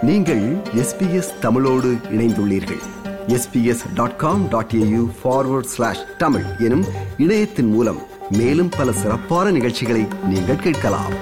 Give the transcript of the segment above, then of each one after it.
நீங்கள் எஸ்பிஎஸ் தமிழோடு இணைந்துள்ளீர்கள் S B S dot com dot A U forward slash Tamil எனும் இணையத்தின் மூலம் மேலும் பல சிறப்பான நிகழ்ச்சிகளை நீங்கள் கேட்கலாம்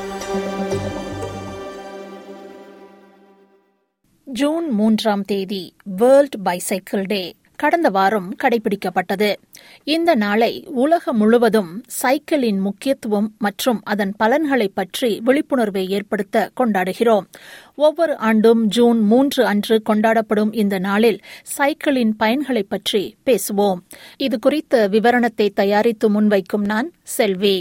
ஜூன் மூன்றாம் தேதி வேர்ல்ட் பைசைக்கிள் டே கடந்த வாரம் கடைபிடிக்கப்பட்டது இந்த நாளை உலகம் முழுவதும் சைக்கிளின் முக்கியத்துவம் மற்றும் அதன் பலன்களை பற்றி விழிப்புணர்வை ஏற்படுத்த கொண்டாடுகிறோம் ஒவ்வொரு ஆண்டும் ஜூன் மூன்று அன்று கொண்டாடப்படும் இந்த நாளில் சைக்கிளின் பயன்களை பற்றி பேசுவோம் இது குறித்த விவரணத்தை தயாரித்து முன்வைக்கும் நான் செல்வி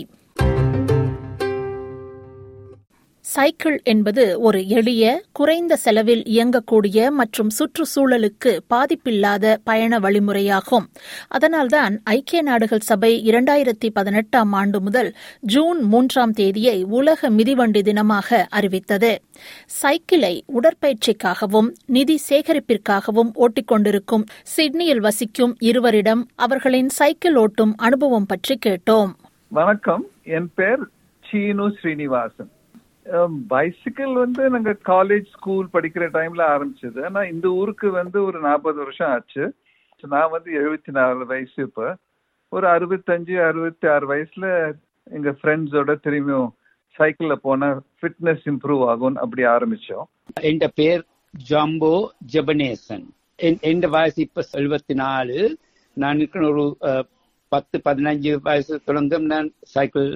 சைக்கிள் என்பது ஒரு எளிய குறைந்த செலவில் இயங்கக்கூடிய மற்றும் சுற்றுச்சூழலுக்கு பாதிப்பில்லாத பயண வழிமுறையாகும் அதனால்தான் ஐக்கிய நாடுகள் சபை இரண்டாயிரத்தி பதினெட்டாம் ஆண்டு முதல் ஜூன் மூன்றாம் தேதியை உலக மிதிவண்டி தினமாக அறிவித்தது சைக்கிளை உடற்பயிற்சிக்காகவும் நிதி சேகரிப்பிற்காகவும் ஓட்டிக்கொண்டிருக்கும் சிட்னியில் வசிக்கும் இருவரிடம் அவர்களின் சைக்கிள் ஓட்டும் அனுபவம் பற்றி கேட்டோம் வணக்கம் என் பேர் சீனு ஸ்ரீனிவாசன் பைசிக்கிள் வந்து நாங்க காலேஜ் ஸ்கூல் படிக்கிற டைம்ல ஆரம்பிச்சது ஆனா இந்த ஊருக்கு வந்து ஒரு நாற்பது வருஷம் ஆச்சு நான் வந்து எழுபத்தி நாலு வயசு இப்ப ஒரு அறுபத்தஞ்சு அறுபத்தி ஆறு வயசுல எங்க ஃப்ரெண்ட்ஸோட திரும்பியும் சைக்கிள்ல போனா ஃபிட்னஸ் இம்ப்ரூவ் ஆகும் அப்படி ஆரம்பிச்சோம் என் பேர் ஜாம்போ ஜெபனேசன் என் வயசு இப்ப எழுபத்தி நாலு நான் இருக்கிற ஒரு பத்து பதினஞ்சு வயசு தொடங்கும் நான் சைக்கிள்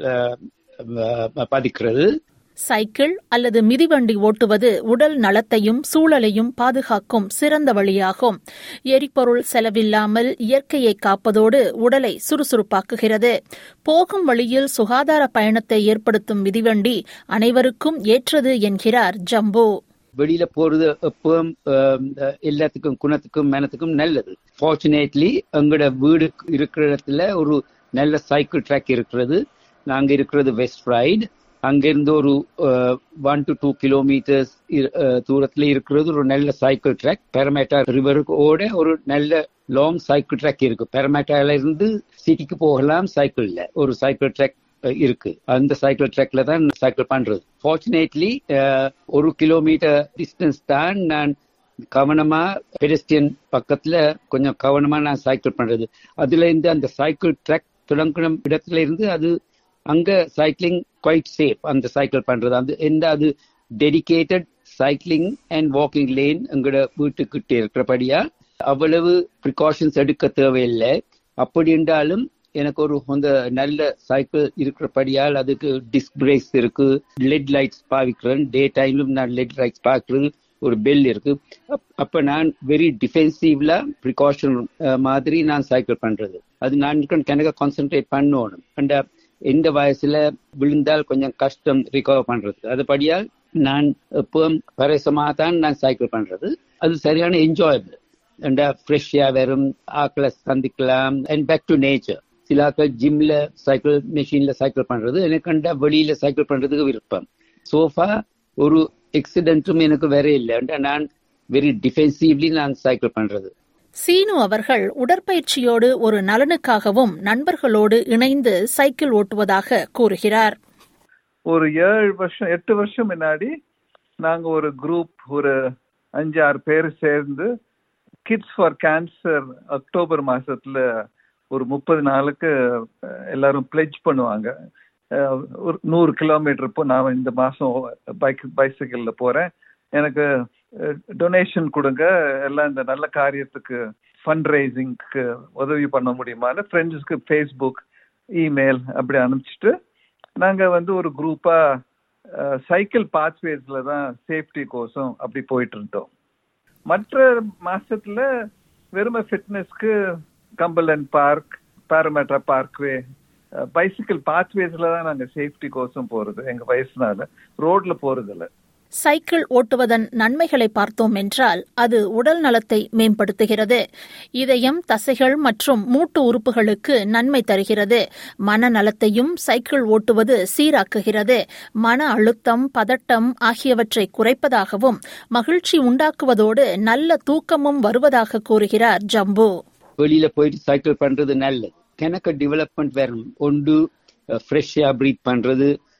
பதிக்கிறது சைக்கிள் அல்லது மிதிவண்டி ஓட்டுவது உடல் நலத்தையும் சூழலையும் பாதுகாக்கும் சிறந்த வழியாகும் எரிபொருள் செலவில்லாமல் இயற்கையை காப்பதோடு உடலை சுறுசுறுப்பாக்குகிறது போகும் வழியில் சுகாதார பயணத்தை ஏற்படுத்தும் மிதிவண்டி அனைவருக்கும் ஏற்றது என்கிறார் ஜம்பு வெளியில போறது எப்பவும் எல்லாத்துக்கும் குணத்துக்கும் மனத்துக்கும் நல்லது ஃபார்ச்சுனேட்லி எங்களோட வீடு இருக்கிற இடத்துல ஒரு நல்ல சைக்கிள் ட்ராக் இருக்கிறது நாங்க இருக்கிறது வெஸ்ட் ரைடு அங்கிருந்து ஒரு ஒன் டு டூ கிலோமீட்டர்ஸ் தூரத்துல இருக்கிறது ஒரு நல்ல சைக்கிள் ட்ராக் பெரமேட்டா ரிவருக்கு ஓட ஒரு நல்ல லாங் சைக்கிள் ட்ராக் இருக்கு பெரமேட்டால இருந்து சிட்டிக்கு போகலாம் சைக்கிள்ல ஒரு சைக்கிள் ட்ராக் இருக்கு அந்த சைக்கிள் ட்ராக்ல தான் சைக்கிள் பண்றது ஃபார்ச்சுனேட்லி ஒரு கிலோமீட்டர் டிஸ்டன்ஸ் தான் நான் கவனமா பெடஸ்டியன் பக்கத்துல கொஞ்சம் கவனமா நான் சைக்கிள் பண்றது அதுல இருந்து அந்த சைக்கிள் ட்ராக் தொடங்கின இடத்துல இருந்து அது அங்க சைக்கிளிங் குவைட் சேஃப் அந்த சைக்கிள் பண்றது அந்த எந்த அது dedicated cycling and walking lane எங்களோட வீட்டுக்கிட்ட இருக்கிறபடியா அவ்வளவு ப்ரிகாஷன்ஸ் எடுக்க தேவையில்லை அப்படி என்றாலும் எனக்கு ஒரு அந்த நல்ல சைக்கிள் இருக்கிறபடியால் அதுக்கு டிஸ்க் பிரேக்ஸ் இருக்கு லெட் லைட்ஸ் பாவிக்கிறேன் டே டைம்லும் நான் லெட் லைட்ஸ் பார்க்கறது ஒரு பெல் இருக்கு அப்ப நான் வெரி டிஃபென்சிவ்ல ப்ரிகாஷன் மாதிரி நான் சைக்கிள் பண்றது அது நான் கணக்க கான்சென்ட்ரேட் பண்ணணும் அண்ட் எந்த வயசுல விழுந்தால் கொஞ்சம் கஷ்டம் ரிகவர் பண்றது அதுபடியால் நான் எப்பவும் பரசமாக தான் நான் சைக்கிள் பண்றது அது சரியான என்ஜாயபிள் அண்ட் ஃப்ரெஷ்ஷா வரும் ஆக்களை சந்திக்கலாம் அண்ட் பேக் டு நேச்சர் சிலாக்கள் ஜிம்ல சைக்கிள் மெஷின்ல சைக்கிள் பண்றது எனக்கு கண்டா வெளியில சைக்கிள் பண்றதுக்கு விருப்பம் சோஃபா ஒரு எக்ஸிடென்ட்டும் எனக்கு வேற இல்லை நான் வெரி டிஃபென்சிவ்லி நான் சைக்கிள் பண்றது சீனு அவர்கள் உடற்பயிற்சியோடு ஒரு நலனுக்காகவும் நண்பர்களோடு இணைந்து சைக்கிள் ஓட்டுவதாக கூறுகிறார் ஒரு ஏழு வருஷம் எட்டு வருஷம் முன்னாடி நாங்க ஒரு குரூப் ஒரு அஞ்சு ஆறு பேர் சேர்ந்து கிட்ஸ் ஃபார் கேன்சர் அக்டோபர் மாசத்துல ஒரு முப்பது நாளுக்கு எல்லாரும் பிளெஜ் பண்ணுவாங்க ஒரு நூறு கிலோமீட்டர் இப்போ நான் இந்த மாசம் பைக் பைசைக்கிள்ல போறேன் எனக்கு டொனேஷன் கொடுங்க எல்லாம் இந்த நல்ல காரியத்துக்கு ஃபண்ட் ரைசிங்க்கு உதவி பண்ண முடியுமான்னு ஃப்ரெண்ட்ஸ்க்கு ஃபேஸ்புக் இமெயில் அப்படி அனுப்பிச்சிட்டு நாங்கள் வந்து ஒரு குரூப்பாக சைக்கிள் பாத்வேஸ்ல தான் சேஃப்டி கோசம் அப்படி போயிட்டு இருந்தோம் மற்ற மாசத்துல வெறும ஃபிட்னஸ்க்கு Cumberland park Parramatta parkway bicycle பாத்வேஸ்ல தான் நாங்கள் சேஃப்டி கோசம் போறது எங்க வயசுனால ரோட்ல போறது இல்லை சைக்கிள் ஓட்டுவதன் நன்மைகளை பார்த்தோம் என்றால் அது உடல் நலத்தை மேம்படுத்துகிறது இதயம் தசைகள் மற்றும் மூட்டு உறுப்புகளுக்கு நன்மை தருகிறது மனநலத்தையும் சைக்கிள் ஓட்டுவது சீராக்குகிறது மன அழுத்தம் பதட்டம் ஆகியவற்றை குறைப்பதாகவும் மகிழ்ச்சி உண்டாக்குவதோடு நல்ல தூக்கமும் வருவதாக கூறுகிறார் ஜம்பு வெளியில போயிட்டு சைக்கிள் பண்றது நல்லது கணக்கு டெவலப்மெண்ட் வேணும் ஒன்று ஃப்ரெஷ்ஷா ப்ரீத் பண்றது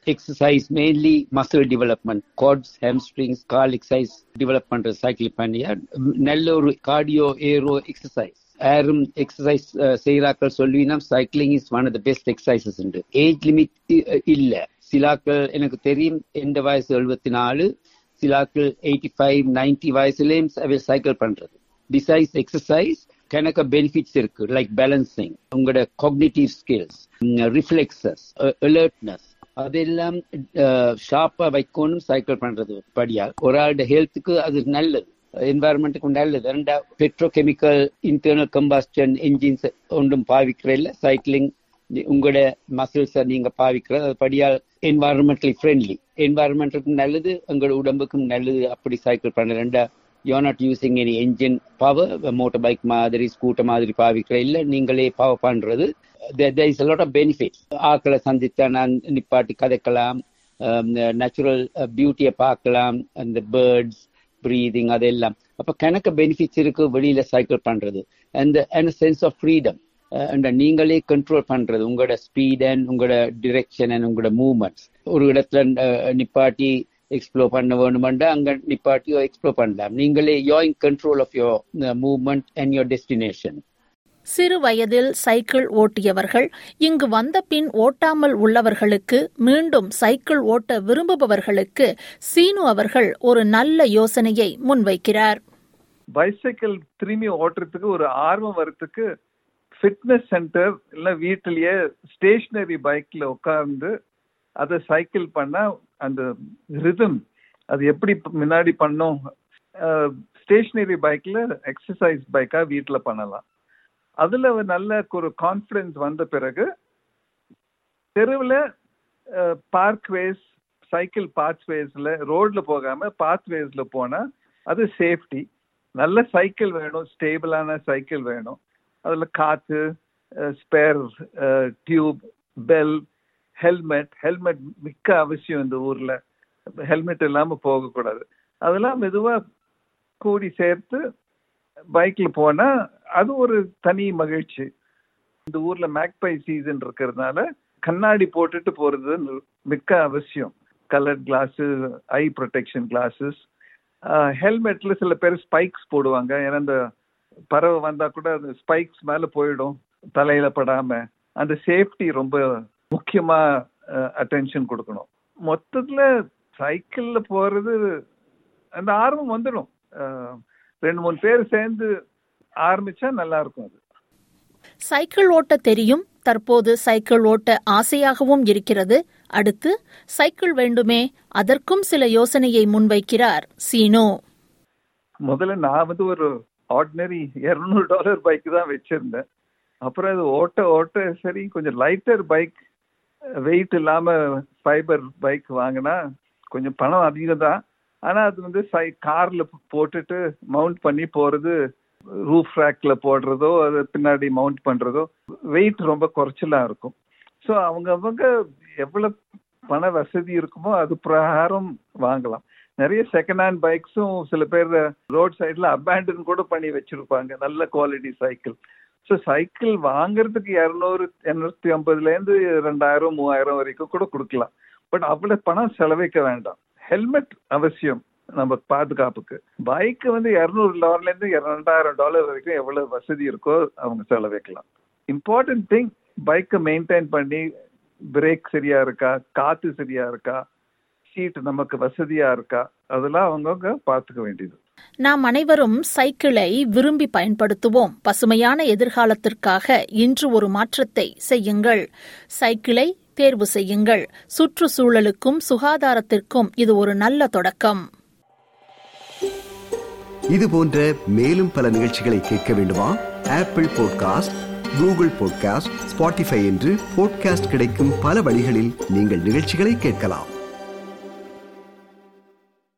exercise mainly muscle development quads hamstrings கால் எக்ஸசைஸ் டெவலப் பண்ற சைக்கிள் பண்ணியா நல்ல ஒரு கார்டியோ ஏரோ எக்ஸசைஸ் யாரும் எக்ஸசைஸ் செய்யறாக்கள் சொல்லுவீங்கன்னா cycling is one of the best exercises உண்டு ஏஜ் லிமிட் இல்ல சிலாக்கள் எனக்கு தெரியும் எந்த வயசு எழுபத்தி நாலு சிலாக்கள் எயிட்டி ஃபைவ் நைன்டி வயசுலயும் சைக்கிள் பண்றது பிசைஸ் எக்ஸசைஸ் கணக்க பெனிஃபிட்ஸ் இருக்கு லைக் பேலன்சிங் உங்களோட காக்னிட்டிவ் ஸ்கில்ஸ் ரிஃப்ளெக்சஸ் அலர்ட்னஸ் அதெல்லாம் ஷார்ப்பா வைக்கணும் சைக்கிள் பண்றது படியா ஒரு ஆளோட ஹெல்த்துக்கு அது நல்லது என்வாயர்மெண்ட்டுக்கு நல்லது ரெண்டா பெட்ரோகெமிக்கல் இன்டர்னல் கம்பாஸ்டன் என்ஜின்ஸ் ஒன்றும் பாவிக்கிற இல்ல சைக்கிளிங் உங்களோட மசில்ஸை நீங்க பாவிக்கிறது அது படியால் என்வாயர்மெண்டலி ஃப்ரெண்ட்லி என்வாயர்மெண்ட்டுக்கும் நல்லது உங்களோட உடம்புக்கும் நல்லது அப்படி சைக்கிள் பண்ண ரெண்டா you not using any engine power motor bike மாதிரி ஸ்கூட்டர் மாதிரி பாவிக்கிற இல்ல நீங்களே பவர் பண்றது there is a lot of benefits ஆக்களை சந்தித்தா நான் நிப்பாட்டி கதைக்கலாம் நேச்சுரல் பியூட்டியை பார்க்கலாம் அந்த பேர்ட்ஸ் ப்ரீதிங் அதெல்லாம் அப்ப கணக்க பெனிஃபிட்ஸ் இருக்கு வெளியில சைக்கிள் பண்றது and and sense of freedom and நீங்களே கண்ட்ரோல் பண்றது உங்களோட ஸ்பீட் அண்ட் உங்களோட டிரெக்ஷன் அண்ட் உங்களோட மூவ்மெண்ட்ஸ் ஒரு இடத்துல நிப்பாட்டி எக்ஸ்ப்ளோர் பண்ண வேணுமெண்டா அங்க நிப்பாட்டியோ எக்ஸ்ப்ளோர் பண்ணலாம் நீங்களே you in control of your movement and your destination சிறு வயதில் சைக்கிள் ஓட்டியவர்கள் இங்கு வந்த பின் ஓட்டாமல் உள்ளவர்களுக்கு மீண்டும் சைக்கிள் ஓட்ட விரும்புபவர்களுக்கு சீனு அவர்கள் ஒரு நல்ல யோசனையை முன்வைக்கிறார் பைசைக்கிள் திரும்பி ஓட்டுறதுக்கு ஒரு ஆர்வம் வரத்துக்கு ஃபிட்னஸ் சென்டர் இல்ல வீட்டிலேயே ஸ்டேஷனரி பைக்ல உட்கார்ந்து அதை சைக்கிள் பண்ணா அந்த ரிதம் அது எப்படி முன்னாடி பண்ணும் ஸ்டேஷனரி பைக்ல எக்ஸசைஸ் பைக்கா வீட்டுல பண்ணலாம் அதுல நல்ல ஒரு கான்பிடன்ஸ் வந்த பிறகு தெருவில் பார்க்வேஸ் சைக்கிள் பாத்வேஸ்ல ரோட்ல போகாம பாத்வேஸ்ல போனா அது சேஃப்டி நல்ல சைக்கிள் வேணும் ஸ்டேபிளான சைக்கிள் வேணும் அதுல காத்து spare tube bell helmet helmet மிக்க அவசியம் இந்த ஊர்ல ஹெல்மெட் இல்லாம போகக்கூடாது அதெல்லாம் மெதுவா கூடி சேர்த்து பைக்ல போனா அது ஒரு தனி மகிழ்ச்சி இந்த ஊர்ல மேக்பை சீசன் இருக்கிறதுனால கண்ணாடி போட்டுட்டு போறது மிக்க அவசியம் colour glass eye protection glasses ஹெல்மெட்ல சில பேர் ஸ்பைக்ஸ் போடுவாங்க ஏன்னா இந்த பறவை வந்தா கூட அந்த ஸ்பைக்ஸ் மேல போயிடும் தலையில படாம அந்த சேஃப்டி ரொம்ப முக்கியமா அட்டென்ஷன் கொடுக்கணும் மொத்தத்துல சைக்கிள்ல போறது அந்த ஆர்வம் வந்துடும் ரெண்டு மூணு பேர் சேர்ந்து ஆரம்பிச்சா நல்லா இருக்கும் அது சைக்கிள் ஓட்ட தெரியும் தற்போது சைக்கிள் ஓட்ட ஆசையாகவும் இருக்கிறது அடுத்து சைக்கிள் வேண்டுமே அதற்கும் சில யோசனையை முன்வைக்கிறார் சீனோ முதல்ல நான் வந்து ஒரு ஆர்டினரி இருநூறு டாலர் பைக் தான் வச்சிருந்தேன் அப்புறம் அது ஓட்ட ஓட்ட சரி கொஞ்சம் லைட்டர் பைக் வெயிட் இல்லாம ஃபைபர் பைக் வாங்கினா கொஞ்சம் பணம் அதிகம் தான் ஆனா அது வந்து சை கார்ல போட்டுட்டு மவுண்ட் பண்ணி போறது ரூஃப் ரேக்ல போடுறதோ அது பின்னாடி மவுண்ட் பண்றதோ வெயிட் ரொம்ப குறைச்சலா இருக்கும் ஸோ அவங்க அவங்க எவ்வளவு பண வசதி இருக்குமோ அது பிரகாரம் வாங்கலாம் நிறைய செகண்ட் ஹேண்ட் பைக்ஸும் சில பேர் ரோட் சைட்ல அபேண்டன் கூட பண்ணி வச்சிருப்பாங்க நல்ல குவாலிட்டி சைக்கிள் ஸோ சைக்கிள் வாங்குறதுக்கு இரநூறு எண்ணூத்தி ஐம்பதுல இருந்து ரெண்டாயிரம் மூவாயிரம் வரைக்கும் கூட கொடுக்கலாம் பட் அவ்வளவு பணம் செலவைக்க வேண்டாம் ஹெல்மெட் அவசியம் நம்ம பாதுகாப்புக்கு பைக் வந்து இரநூறு டாலர்ல இருந்து ரெண்டாயிரம் டாலர் வரைக்கும் எவ்வளவு வசதி இருக்கோ அவங்க செலவைக்கலாம் இம்பார்ட்டன்ட் திங் பைக்கை மெயின்டைன் பண்ணி பிரேக் சரியா இருக்கா காத்து சரியா இருக்கா சீட் நமக்கு வசதியா இருக்கா அதெல்லாம் அவங்கவுங்க பார்த்துக்க வேண்டியது நாம் அனைவரும் சைக்கிளை விரும்பி பயன்படுத்துவோம் பசுமையான எதிர்காலத்திற்காக இன்று ஒரு மாற்றத்தை செய்யுங்கள் சைக்கிளை தேர்வு செய்யுங்கள் சுற்றுச்சூழலுக்கும் சுகாதாரத்திற்கும் இது ஒரு நல்ல தொடக்கம் இது போன்ற மேலும் பல நிகழ்ச்சிகளை கேட்க வேண்டுமா Apple podcast Google podcast Spotify என்று பாட்காஸ்ட் கிடைக்கும் பல வழிகளில் நீங்கள் நிகழ்ச்சிகளை கேட்கலாம்